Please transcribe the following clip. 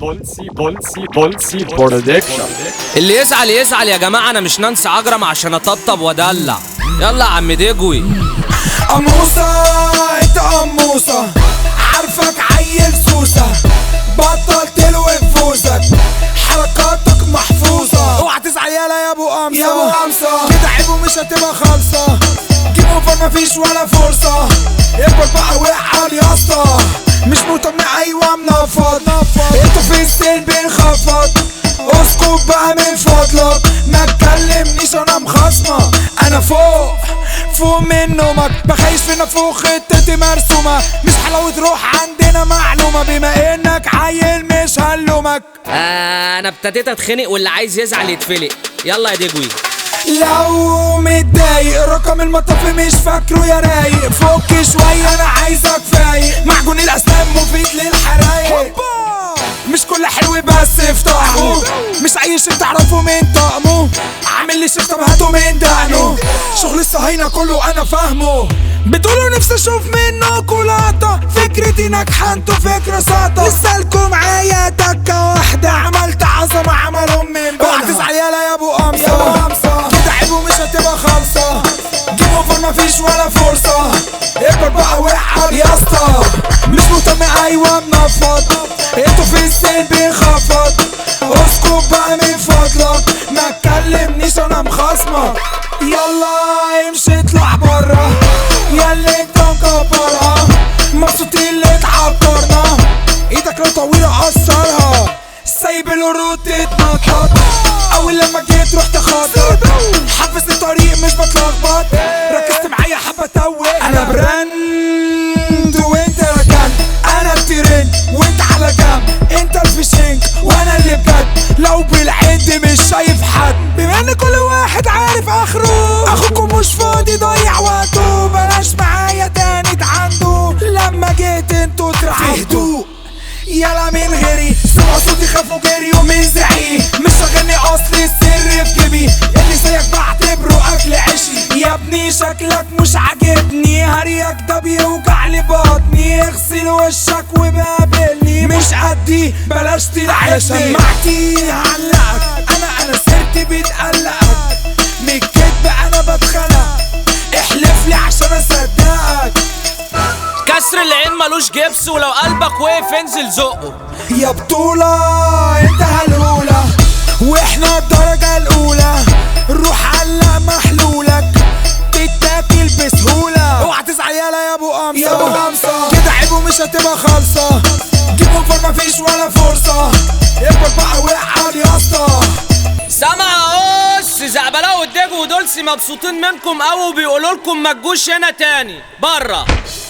بولسي بولسي بولسي برودكشن اللي يسعل يسعل يا جماعة أنا مش نانسي عجرم عشان أطبطب وأدلع يلا يا عم دجوي قموصة انت قموصة عارفك عيل سوسة بطل تلوي فوزك حركاتك محفوظة اوعى تزعل يالا يا ابو قمصة يا ابو قمصة كده عيب ومش هتبقى خالصة جيب اوفر مفيش ولا فرصة اكبر بقى وقع يا اسطى مش مهتم ايوه منفض انتوا في السن بنخفض اسكت بقى من فضلك ما تكلمنيش انا مخصمة انا فوق فوق من نومك بخايش فينا فوق خطتي مرسومة مش حلاوة روح عندنا معلومة بما انك عيل مش هلومك آه أنا ابتديت أتخنق واللي عايز يزعل يتفلق يلا يا دجوي لو متضايق رقم المطاف مش فاكره يا رايق فك شوية انا عايزك فايق معجون الاسنان مفيد للحرايق مش كل حلو بس في طعمه مش اي شيء تعرفه من طعمه عامل لي شيخ طب هاته من دقنه شغل الصهاينة كله انا فاهمه بتقولوا نفسي اشوف منكوا لقطة فكرتي ناجحة انتوا فكرة ساطة لسالكوا معايا تكة واحدة عملت عظمة عملهم من بعض اوعى تزعل يالا يا ابو قمصة يا ابو قمصة كده عيب ومش هتبقى خالصة جيب اوفر مفيش ولا فرصة اكبر بقى وقع يا اسطى مش مهتم ايوه منفض انتوا في السن بنخفض اسكت بقى من فضلك ما تكلمنيش انا مخصمة يلا امشي اطلع برا يا اللي انت مكبرها مبسوطين اللي اتعبرنا ايدك لو طويلة قصرها سايب الورود تتنطط اول لما جيت رحت خاطر حافظ الطريق مش بتلخبط ركزت معايا حبة توه انا براند وانت ركنت انا الترند وانت على جنب انت الفشنك وانا اللي بجد لو بالعند مش شايف حد بما ان كل واحد عارف اخره اخوكم مش فاضي ضيع وقته بلاش معايا تاني عنده لما جيت انتوا ترعبوا في هدوء يلا من غيري سمعوا صوتي خافوا جريوا من زعي مش شاغلني اصل السر في جيبي اللي زيك بعتبره اكل عشي يا ابني شكلك مش عاجبني هريك ده بيوجع لي بطني اغسل وشك وبقابلني مش قدي بلاش تلعبني سمعتي علقك انا انا سرت بتقلقك من الكدب انا بتخنق احلف لي عشان اصدقك كسر العين ملوش جبس ولو قلبك وقف انزل زقه يا بطولة انت هالأولى واحنا الدرجة الأولى روح علق محلولك تتاكل بسهولة اوعى تزعل يالا يا ابو قمصة يا ابو قمصة كده عيب ومش هتبقى خالصة جيب اوفر مفيش ولا فرصة اكبر بقى وقع يا اسطى سمع قص زعبلاء والدجو ودولسي مبسوطين منكم قوي وبيقولوا لكم ما تجوش هنا تاني بره